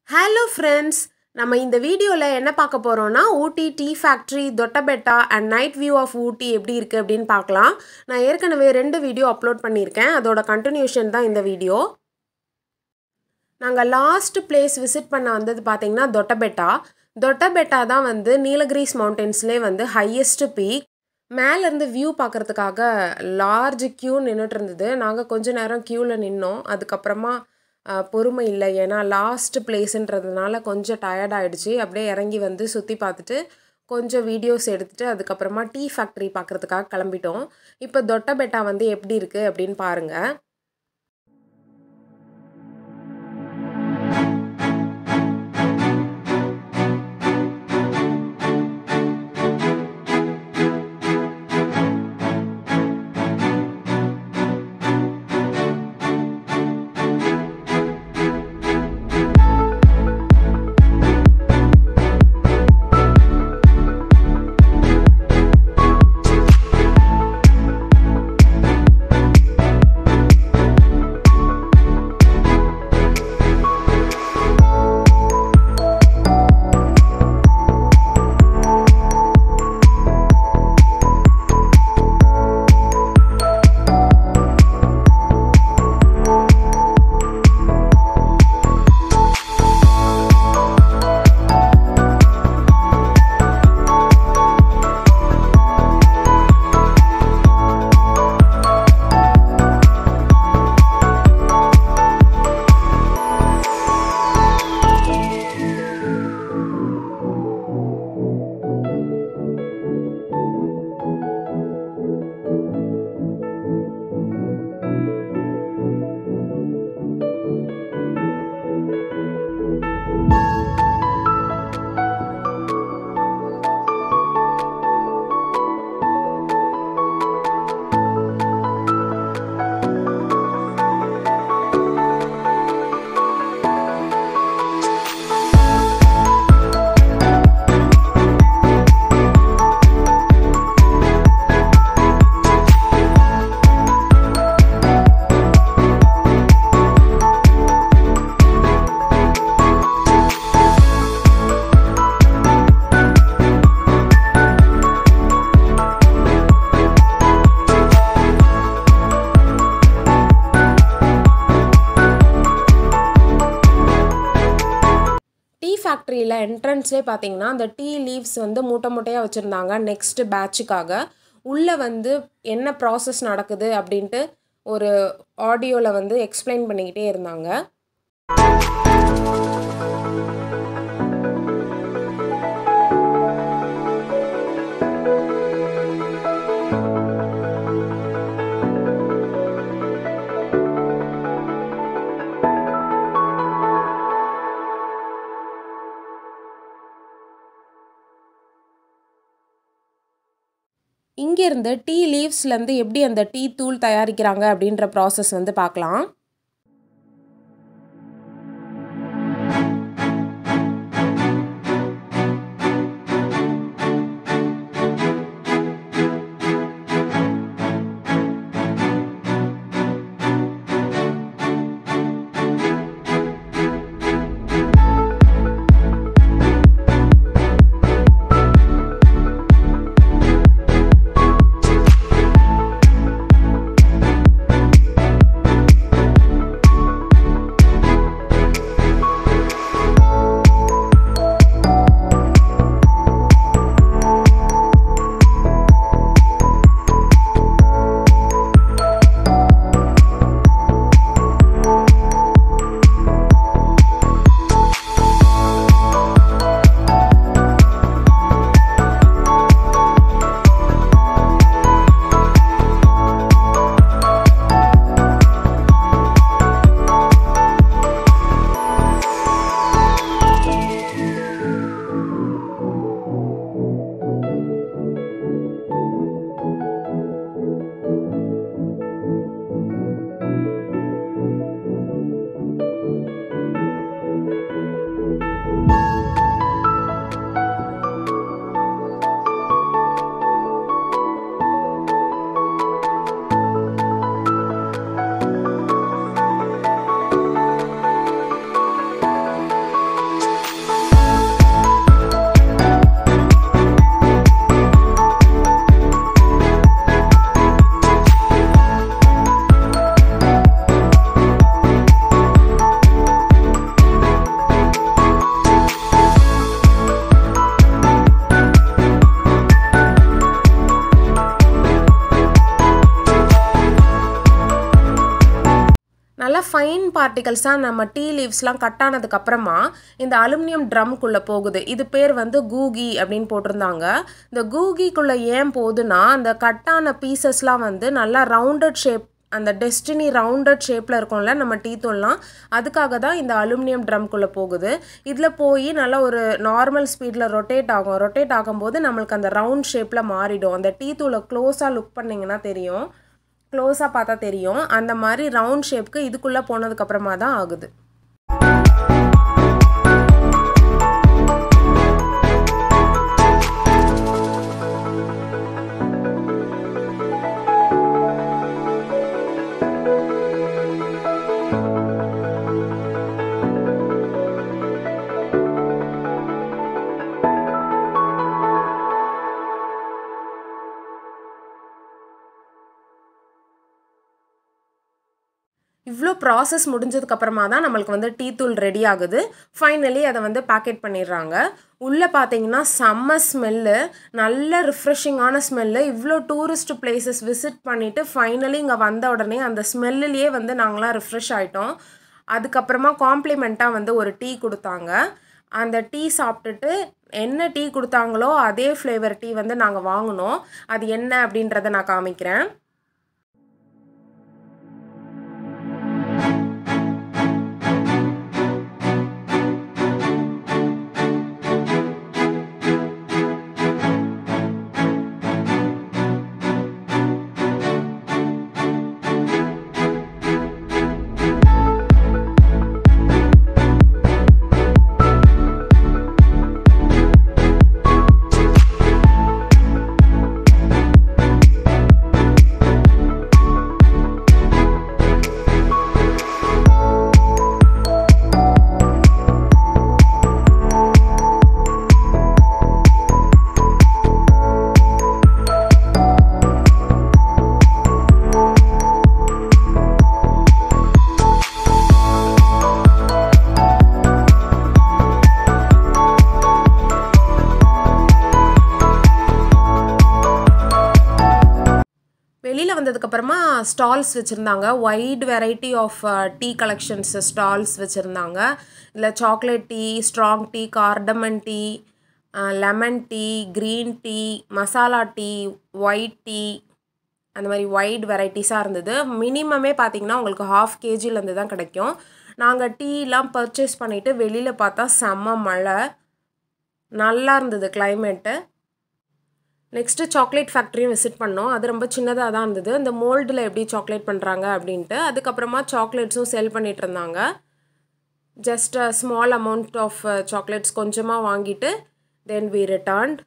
hello friends நம்ம இந்த வீடியோவில் என்ன பார்க்க போகிறோம்னா Ooty tea factory Doddabetta and night view of Ooty எப்படி இருக்குது அப்படின்னு பார்க்கலாம் நான் ஏற்கனவே ரெண்டு வீடியோ அப்லோட் பண்ணியிருக்கேன் அதோட கண்டினியூஷன் தான் இந்த வீடியோ நாங்கள் லாஸ்ட் பிளேஸ் விசிட் பண்ண வந்தது பார்த்தீங்கன்னா தொட்டபெட்டா தொட்டபெட்டா தான் வந்து நீலகிரிஸ் மவுண்டன்ஸ்லேயே வந்து ஹையஸ்ட் பீக் மேலேருந்து வியூ பார்க்குறதுக்காக லார்ஜ் க்யூ நின்றுட்டு இருந்தது நாங்கள் கொஞ்ச நேரம் க்யூவில் நின்னோம் அதுக்கப்புறமா அஹ், பொறுமை இல்லை ஏன்னா லாஸ்ட் பிளேஸுன்றதுனால கொஞ்சம் டயர்ட் ஆயிடுச்சு அப்படியே இறங்கி வந்து சுற்றி பார்த்துட்டு கொஞ்சம் வீடியோஸ் எடுத்துட்டு அதுக்கப்புறமா டீ ஃபேக்ட்ரி பார்க்குறதுக்காக கிளம்பிட்டோம் இப்போ தொட்டபெட்டா வந்து எப்படி இருக்குது அப்படின்னு பாருங்கள் டீ ஃபேக்ட்ரியில் என்ட்ரன்ஸ்லேயே பார்த்தீங்கன்னா அந்த டீ லீவ்ஸ் வந்து மூட்டை மூட்டையாக வச்சுருந்தாங்க நெக்ஸ்ட் பேட்சுக்காக உள்ளே வந்து என்ன ப்ராசஸ் நடக்குது அப்படின்ட்டு ஒரு ஆடியோவில் வந்து எக்ஸ்பிளைன் பண்ணிக்கிட்டே இருந்தாங்க இங்கேருந்து டீ லீவ்ஸ்லேருந்து எப்படி அந்த டீ தூள் தயாரிக்கிறாங்க அப்படின்ற ப்ராசஸ் வந்து பார்க்கலாம் பார்ட்டிகல்ஸாக நம்ம டீ லீவ்ஸ்லாம் கட் ஆனதுக்கப்புறமா இந்த அலுமினியம் ட்ரம்குள்ளே போகுது இது பேர் வந்து கூகி அப்படின்னு போட்டிருந்தாங்க இந்த கூகிக்குள்ளே ஏன் போகுதுன்னா அந்த கட்டான பீசஸ்லாம் வந்து நல்லா ரவுண்டட் ஷேப் அந்த டெஸ்டினி ரவுண்டட் ஷேப்பில் இருக்கும்ல நம்ம டீ தூள்லாம் அதுக்காக தான் இந்த அலுமினியம் ட்ரம்குள்ளே போகுது இதில் போய் நல்லா ஒரு நார்மல் ஸ்பீடில் ரொட்டேட் ஆகும் ரொட்டேட் ஆகும்போது நம்மளுக்கு அந்த ரவுண்ட் ஷேப்பில் மாறிடும் அந்த டீ தூளை க்ளோஸாக லுக் பண்ணிங்கன்னா தெரியும் க்ளோஸாக பார்த்தா தெரியும் அந்த மாதிரி ரவுண்ட் ஷேப்க்கு இதுக்குள்ளே போனதுக்கப்புறமா தான் ஆகுது இவ்வளோ ப்ராசஸ் முடிஞ்சதுக்கப்புறமா தான் நம்மளுக்கு வந்து டீ தூள் ரெடி ஆகுது ஃபைனலி அதை வந்து பேக்கெட் பண்ணிடுறாங்க உள்ளே பார்த்தீங்கன்னா செம்ம ஸ்மெல்லு நல்ல ரிஃப்ரெஷிங்கான ஸ்மெல்லு இவ்வளோ டூரிஸ்ட் பிளேசஸ் விசிட் பண்ணிவிட்டு ஃபைனலி இங்கே வந்த உடனே அந்த ஸ்மெல்லுலேயே வந்து நாங்களாம் ரிஃப்ரெஷ் ஆகிட்டோம் அதுக்கப்புறமா காம்ப்ளிமெண்ட்டாக வந்து ஒரு டீ கொடுத்தாங்க அந்த டீ சாப்பிட்டுட்டு என்ன டீ கொடுத்தாங்களோ அதே ஃப்ளேவர் டீ வந்து நாங்கள் வாங்கினோம் அது என்ன அப்படின்றத நான் காமிக்கிறேன் வெளியில் வந்ததுக்கப்புறமா ஸ்டால்ஸ் வச்சுருந்தாங்க wide variety of tea collections stalls வச்சுருந்தாங்க இதில் chocolate tea strong tea cardamom tea lemon tea green tea masala tea white tea அந்த மாதிரி வைட் வெரைட்டிஸாக இருந்தது மினிமமே பார்த்தீங்கன்னா உங்களுக்கு ஹாஃப் கேஜிலேருந்து தான் கிடைக்கும் நாங்கள் டீலாம் பர்ச்சேஸ் பண்ணிவிட்டு வெளியில் பார்த்தா செம்ம மழை நல்லா இருந்தது கிளைமேட்டு நெக்ஸ்ட்டு சாக்லேட் ஃபேக்ட்ரியும் விசிட் பண்ணோம் அது ரொம்ப சின்னதாக தான் இருந்தது இந்த மோல்டில் எப்படி சாக்லேட் பண்ணுறாங்க அப்படின்ட்டு அதுக்கப்புறமா சாக்லேட்ஸும் செல் பண்ணிகிட்டு இருந்தாங்க just a small amount of chocolates கொஞ்சமாக வாங்கிட்டு then we returned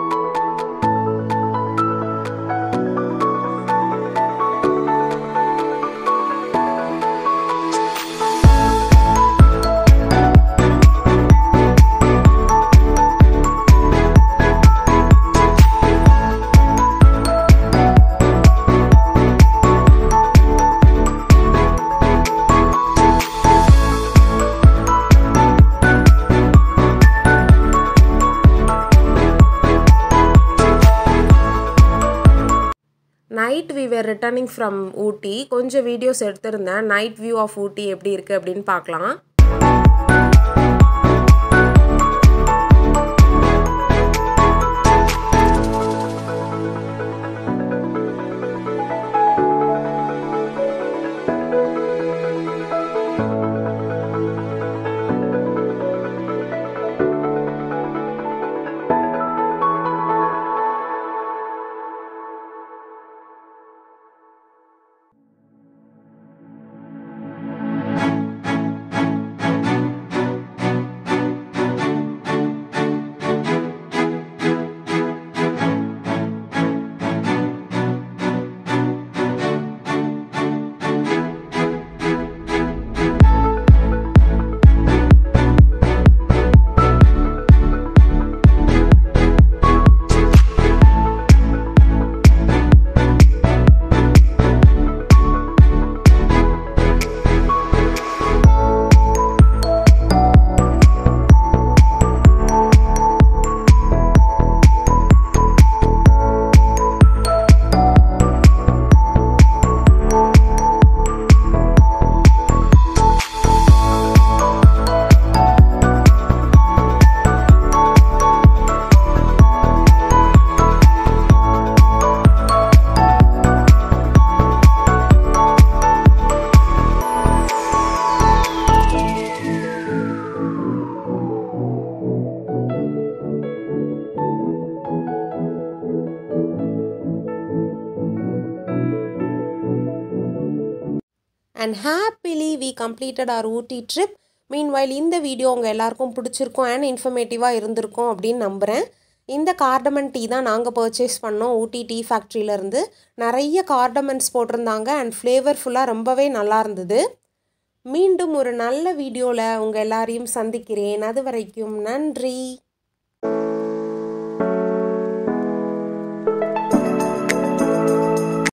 night we were returning from Ooty கொஞ்சம் வீடியோஸ் எடுத்திருந்தேன் நைட் வியூ ஆஃப் ஊட்டி எப்படி இருக்குது அப்படின்னு பார்க்கலாம் and happily we completed our Ooty trip meanwhile இந்த வீடியோ உங்கள் எல்லாருக்கும் பிடிச்சிருக்கும் அண்ட் இன்ஃபர்மேட்டிவாக இருந்திருக்கும் அப்படின்னு நம்புகிறேன் இந்த கார்டமன் டீ தான் நாங்கள் பர்ச்சேஸ் பண்ணோம் ஊட்டி டீ ஃபேக்ட்ரியிலேருந்து நிறைய கார்டமன்ஸ் போட்டிருந்தாங்க அண்ட் ஃப்ளேவர்ஃபுல்லாக ரொம்பவே நல்லா இருந்தது மீண்டும் ஒரு நல்ல வீடியோவில் உங்கள் எல்லாரையும் சந்திக்கிறேன் அது வரைக்கும் நன்றி